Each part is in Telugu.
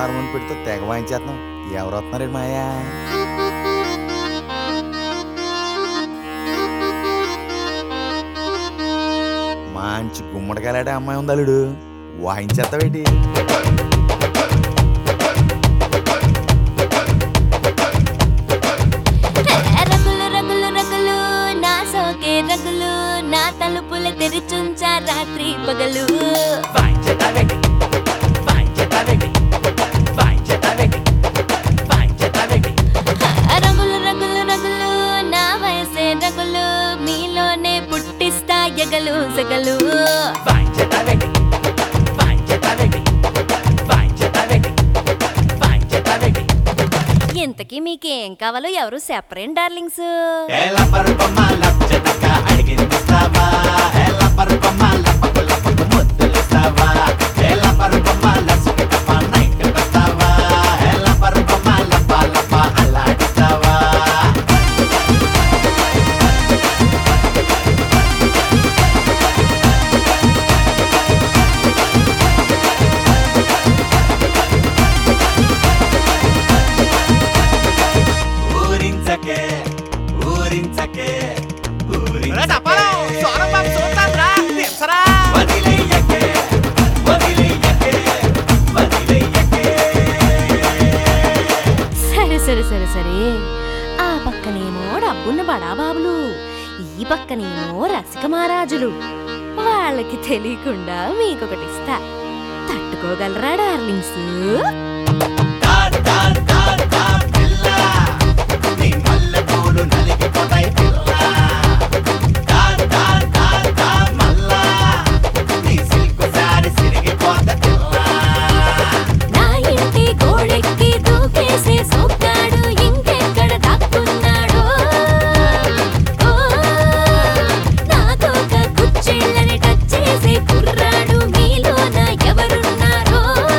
హార్మోన్ పెడితే తెగ వాయించేస్తున్నాం ఎవరు వస్తున్నారండి మాయా మంచి గుమ్మడికాయలాడే అమ్మాయి ఉంది అల్లుడు వాయించేస్తావేటి రగులు రగులు రగులు నా సోకే రగులు నా తలుపుల తెరిచుంచా రాత్రి పగలు రగులు రగులు రగులు నా వయసే రగులు మీలోనే పుట్టిస్తా ఎగలు సగలు ఇంతకీ మీకేం కావాలో ఎవరు సెపరేట్ డార్లింగ్స్ ఊరించకే ఊరించకే వదిలేయకే వదిలేయకే వదిలేయకే సరే సరే సరే సరే ఆ పక్కనేమో డబ్బున్న బడాబాబులు ఈ పక్కనేమో రసిక మహారాజులు వాళ్ళకి తెలియకుండా మీకొకటి ఇస్తా తట్టుకోగలరా డార్లింగ్స్ దా దా దా దా పిల్ల నీ మల్లెపూలు నలిగిపోతాయి పిల్ల దా దా దా దా మల్లా నీ సిల్క్ సారీ సిరిగిపోత పిల్ల నా ఇంటి గోడెక్కి దూకేసే సోక్కాడు ఇంకెక్కడ దాక్కున్నాడో ఓ, నాకొక కుచ్చిళ్ళని టచ్ చేసే కుర్రాడు మీలోన ఎవరున్నారో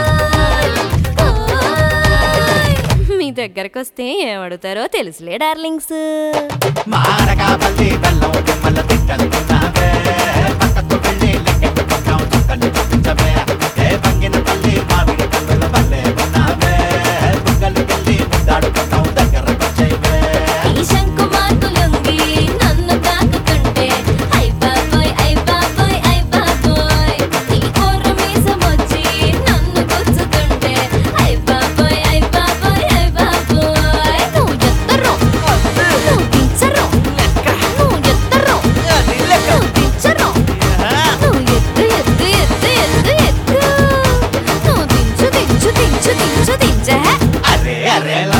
ఓయ్, మీ దగ్గరకు వస్తే ఏమడుగుతారో తెలుసులే డార్లింగ్స్ మారగా పల్లి బెల్లం నిమ్మల తిట్టలున్నావే పక్కకు వెళ్ళి లెక్కెట్టుకుంటాం చుక్కలు చూపించవే ఏ పంగిన పల్లి మామిడి పండుల పల్లె ఉన్నావే బుగ్గలు వెళ్ళి ముద్దాడుకుంటాం దగ్గరకు వచ్చేవే ఈ శంకు మార్కులుంగి నన్ను తాకుతుంటే ఐ బాబోయ్ ఐ బాబోయ్ ఐ బాబోయ్ నీ కోర మీసమొచ్చి నన్ను గుచ్చుతుంటే ఐ బాబోయ్ ఐ బాబోయ్ ఐ బాబోయ్ నువ్వు ఎత్తరో నువ్వు దించరో నువ్వు ఎత్తరో నువ్వు దించరో నువ్వు ఎత్తు ఎత్తు ఎత్తు ఎత్తు ఎత్తు నువ్వు దించు దించు దించు దించు దించే అరే అరే